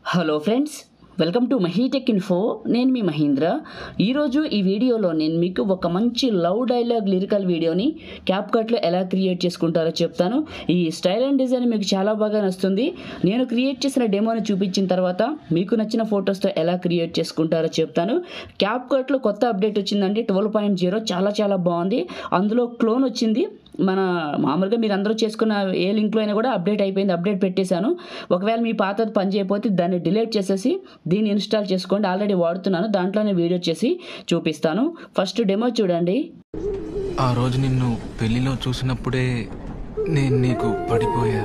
hello friends welcome to Mahitech info నేను మీ మహీంద్ర ఈరోజు ఈ వీడియోలో నేను మీకు ఒక మంచి లవ్ డైలాగ్ లిరికల్ వీడియోని క్యాప్కట్లో ఎలా క్రియేట్ చేసుకుంటారో చెప్తాను ఈ స్టైల్ అండ్ డిజైన్ మీకు చాలా బాగా నచ్చుతుంది నేను క్రియేట్ చేసిన డెమోని చూపించిన తర్వాత మీకు నచ్చిన ఫొటోస్తో ఎలా క్రియేట్ చేసుకుంటారో చెప్తాను క్యాప్కట్లో కొత్త అప్డేట్ వచ్చిందండి ట్వెల్వ్ పాయింట్ జీరో చాలా చాలా బాగుంది అందులో క్లోన్ వచ్చింది మన మామూలుగా మీరు అందరూ చేసుకున్న ఏ లింక్లో అయినా కూడా అప్డేట్ అయిపోయింది అప్డేట్ పెట్టేశాను ఒకవేళ మీ పాతది పని చేయకపోతే దాన్ని డిలీట్ చేసేసి దీన్ని ఇన్స్టాల్ చేసుకోండి ఆల్రెడీ వాడుతున్నాను దాంట్లోనే వీడియో చేసి చూపిస్తాను ఫస్ట్ డెమో చూడండి ఆ రోజు నిన్ను పెళ్లిలో చూసినప్పుడే నేను నీకు పడిపోయా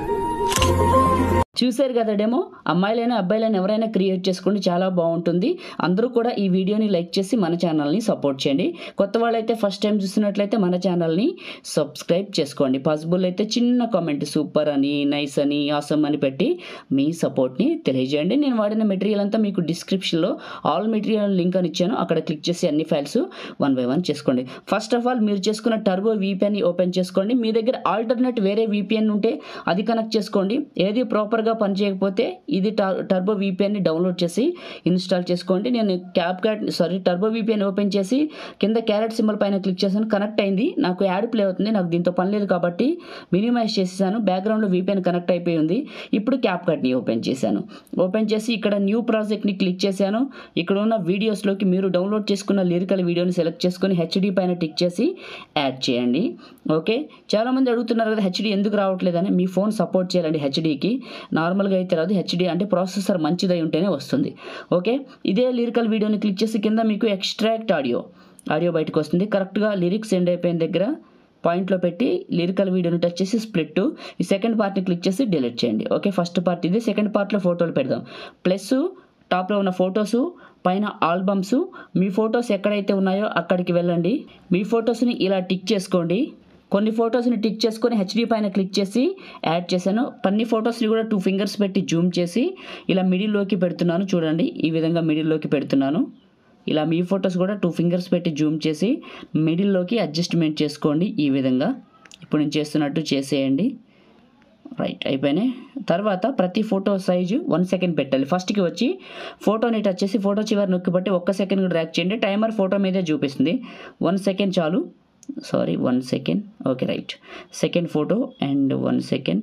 చూశారు కదా డెమో అమ్మాయిలైనా అబ్బాయిలైనా ఎవరైనా క్రియేట్ చేసుకోండి చాలా బాగుంటుంది అందరూ కూడా ఈ వీడియోని లైక్ చేసి మన ఛానల్ని సపోర్ట్ చేయండి కొత్త వాళ్ళైతే ఫస్ట్ టైం చూస్తున్నట్లయితే మన ఛానల్ని సబ్స్క్రైబ్ చేసుకోండి పాసిబుల్ అయితే చిన్న కామెంట్ సూపర్ అని నైస్ అని ఆసమ్ అని పెట్టి మీ సపోర్ట్ని తెలియజేయండి నేను వాడిన మెటీరియల్ అంతా మీకు డిస్క్రిప్షన్లో ఆల్ మెటీరియల్ లింక్ అని ఇచ్చాను అక్కడ క్లిక్ చేసి అన్ని ఫైల్స్ వన్ బై వన్ చేసుకోండి ఫస్ట్ ఆఫ్ ఆల్ మీరు చేసుకున్న టర్బో వీపీఎన్ని ఓపెన్ చేసుకోండి మీ దగ్గర ఆల్టర్నేట్ వేరే వీపీఎన్ ఉంటే అది కనెక్ట్ చేసుకోండి ఏది ప్రాపర్గా పనిచేయకపోతే ఇది టర్బో వీపీఎన్ని డౌన్లోడ్ చేసి ఇన్స్టాల్ చేసుకోండి నేను CapCut sorry turbo VPN open చేసి కింద క్యారెట్ సింబల్ పైన క్లిక్ చేశాను కనెక్ట్ అయింది నాకు యాడ్ ప్లే అవుతుంది నాకు దీంతో పని లేదు కాబట్టి మినిమైజ్ చేసేసాను బ్యాక్గ్రౌండ్లో వీపీఎన్ కనెక్ట్ అయిపోయి ఉంది ఇప్పుడు క్యాప్ కట్ని ఓపెన్ చేశాను ఓపెన్ చేసి ఇక్కడ న్యూ ప్రాజెక్ట్ని క్లిక్ చేశాను ఇక్కడ ఉన్న వీడియోస్లోకి మీరు డౌన్లోడ్ చేసుకున్న లిరికల్ వీడియోని సెలెక్ట్ చేసుకొని హెచ్డి పైన టిక్ చేసి యాడ్ చేయండి ఓకే చాలామంది అడుగుతున్నారు కదా హెచ్డి ఎందుకు రావట్లేదని మీ ఫోన్ సపోర్ట్ చేయాలండి హెచ్డికి నార్మల్గా అయితే రాదు హెచ్డి అంటే ప్రాసెసర్ మంచిదై ఉంటేనే వస్తుంది ఓకే ఇదే లిరికల్ వీడియోని క్లిక్ చేసి కింద మీకు ఎక్స్ట్రాక్ట్ ఆడియో ఆడియో బయటకు వస్తుంది కరెక్ట్గా లిరిక్స్ ఎండ్ అయిపోయిన దగ్గర పాయింట్లో పెట్టి లిరికల్ వీడియోని టచ్ చేసి స్ప్లిట్ ఈ సెకండ్ పార్ట్ని క్లిక్ చేసి డిలీట్ చేయండి ఓకే ఫస్ట్ పార్ట్ ఇది సెకండ్ పార్ట్లో ఫోటోలు పెడదాం ప్లస్ టాప్లో ఉన్న ఫొటోసు పైన ఆల్బమ్స్ మీ ఫొటోస్ ఎక్కడైతే ఉన్నాయో అక్కడికి వెళ్ళండి మీ ఫొటోస్ని ఇలా టిక్ చేసుకోండి కొన్ని ఫొటోస్ని టిక్ చేసుకొని హెచ్డి పైన క్లిక్ చేసి యాడ్ చేశాను అన్ని ఫొటోస్ని కూడా టూ ఫింగర్స్ పెట్టి జూమ్ చేసి ఇలా మిడిల్లోకి పెడుతున్నాను చూడండి ఈ విధంగా మిడిల్లోకి పెడుతున్నాను ఇలా మీ ఫొటోస్ కూడా టూ ఫింగర్స్ పెట్టి జూమ్ చేసి మిడిల్లోకి అడ్జస్ట్మెంట్ చేసుకోండి ఈ విధంగా ఇప్పుడు నేను చేస్తున్నట్టు చేసేయండి రైట్ అయిపోయినాయి తర్వాత ప్రతి ఫోటో సైజు వన్ సెకండ్ పెట్టాలి ఫస్ట్కి వచ్చి ఫోటోని టచ్ చేసి ఫోటో చివరి నొక్కి బట్టి ఒక్క సెకండ్ డ్రాక్ చేయండి టైమర్ ఫోటో మీదే చూపిస్తుంది వన్ సెకండ్ చాలు sorry one second okay right second photo and one second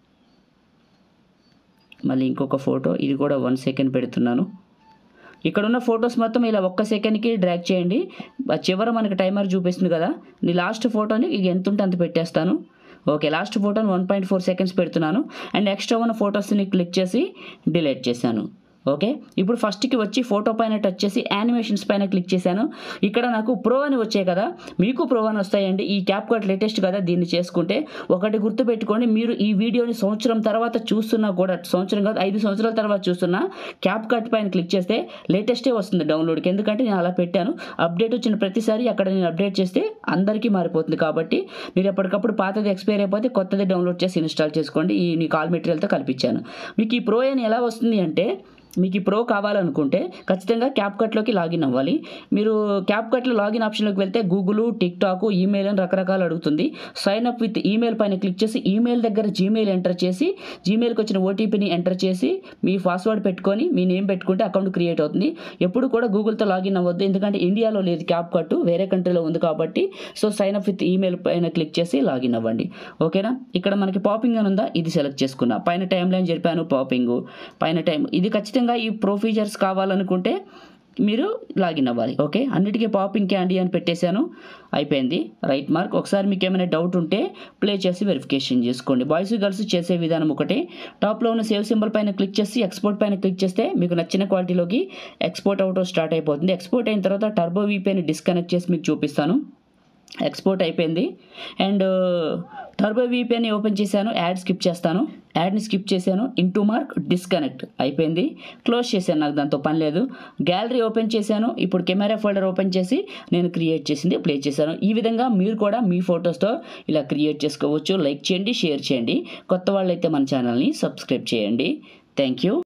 మళ్ళీ ఇంకొక ఫోటో ఇది కూడా వన్ సెకండ్ పెడుతున్నాను ఇక్కడ ఉన్న ఫొటోస్ మొత్తం ఇలా ఒక్క సెకండ్కి డ్రాగ్ చేయండి ఆ చివర మనకి టైమర్ చూపిస్తుంది కదా నీ లాస్ట్ ఫోటోని ఇక ఎంత ఉంటే అంత పెట్టేస్తాను ఓకే లాస్ట్ ఫోటోని వన్ పాయింట్ ఫోర్ సెకండ్స్ పెడుతున్నాను అండ్ ఎక్స్ట్రా ఉన్న ఫొటోస్ని క్లిక్ చేసి డిలీట్ చేశాను ఓకే ఇప్పుడు ఫస్ట్కి వచ్చి ఫోటో పైన టచ్ చేసి యానిమేషన్స్ పైన క్లిక్ చేశాను ఇక్కడ నాకు ప్రో అని వచ్చాయి కదా మీకు ప్రో అని వస్తాయండి ఈ క్యాప్ కట్ లేటెస్ట్ కదా దీన్ని చేసుకుంటే ఒకటి గుర్తుపెట్టుకోండి మీరు ఈ వీడియోని సంవత్సరం తర్వాత చూస్తున్నా కూడా సంవత్సరం కాదు ఐదు సంవత్సరాల తర్వాత చూస్తున్నా క్యాప్ కట్ పైన క్లిక్ చేస్తే లేటెస్టే వస్తుంది డౌన్లోడ్కి ఎందుకంటే నేను అలా పెట్టాను అప్డేట్ వచ్చిన ప్రతిసారి అక్కడ నేను అప్డేట్ చేస్తే అందరికీ మారిపోతుంది కాబట్టి మీరు ఎప్పటికప్పుడు పాతది ఎక్స్పైర్ అయిపోతే కొత్తది డౌన్లోడ్ చేసి ఇన్స్టాల్ చేసుకోండి ఈ నీ కాల్ మెటీరియల్తో కల్పించాను మీకు ఈ ప్రో అని ఎలా వస్తుంది అంటే మీకు ఈ ప్రో కావాలనుకుంటే ఖచ్చితంగా క్యాప్ కట్లోకి లాగిన్ అవ్వాలి మీరు క్యాప్ కట్లో లాగిన్ ఆప్షన్లోకి వెళ్తే గూగుల్ టిక్ టాక్ ఈమెయిల్ అని రకరకాలు అడుగుతుంది సైన్ అప్ విత్ ఈమెయిల్ పైన క్లిక్ చేసి ఈమెయిల్ దగ్గర జీమెయిల్ ఎంటర్ చేసి జీమెయిల్కి వచ్చిన ఓటీపీని ఎంటర్ చేసి మీ పాస్వర్డ్ పెట్టుకొని మీ నేమ్ పెట్టుకుంటే అకౌంట్ క్రియేట్ అవుతుంది ఎప్పుడు కూడా గూగుల్తో లాగిన్ అవ్వద్దు ఎందుకంటే ఇండియాలో లేదు క్యాప్ కట్ వేరే కంట్రీలో ఉంది కాబట్టి so sign up with email పైన క్లిక్ చేసి లాగిన్ అవ్వండి ఓకేనా ఇక్కడ మనకి పాపింగ్ అని ఉందా ఇది సెలెక్ట్ చేసుకున్నా పైన టైం లైన్ జరిపాను పాపింగ్ పైన టైం ఇది ఖచ్చితంగా ఈ ప్రో ఫీచర్స్ కావాలనుకుంటే మీరు లాగిన్ అవ్వాలి ఓకే అన్నిటికీ పాపింగ్ క్యాండీ అని పెట్టేశాను అయిపోయింది రైట్ మార్క్ ఒకసారి మీకు ఏమైనా డౌట్ ఉంటే ప్లే చేసి వెరిఫికేషన్ చేసుకోండి బాయ్స్ గర్ల్స్ చేసే విధానం ఒకటే టాప్లో ఉన్న సేవ్ సింబల్ పైన క్లిక్ చేసి ఎక్స్పోర్ట్ పైన క్లిక్ చేస్తే మీకు నచ్చిన క్వాలిటీలోకి ఎక్స్పోర్ట్ అవుటో స్టార్ట్ అయిపోతుంది ఎక్స్పోర్ట్ అయిన తర్వాత టర్బో వీపీని డిస్కనెక్ట్ చేసి మీకు చూపిస్తాను ఎక్స్పోర్ట్ అయిపోయింది అండ్ టర్బో వీపీని ఓపెన్ చేశాను యాడ్ స్కిప్ చేస్తాను యాడ్ని స్కిప్ చేశాను ఇంటూ మార్క్ డిస్కనెక్ట్ అయిపోయింది క్లోజ్ చేశాను నాకు దాంతో పని లేదు గ్యాలరీ ఓపెన్ చేశాను ఇప్పుడు కెమెరా ఫోల్డర్ ఓపెన్ చేసి నేను క్రియేట్ చేసింది ప్లే చేశాను ఈ విధంగా మీరు కూడా మీ ఫొటోస్తో ఇలా క్రియేట్ చేసుకోవచ్చు లైక్ చేయండి షేర్ చేయండి కొత్త వాళ్ళైతే మన ఛానల్ని సబ్స్క్రైబ్ చేయండి థ్యాంక్ యూ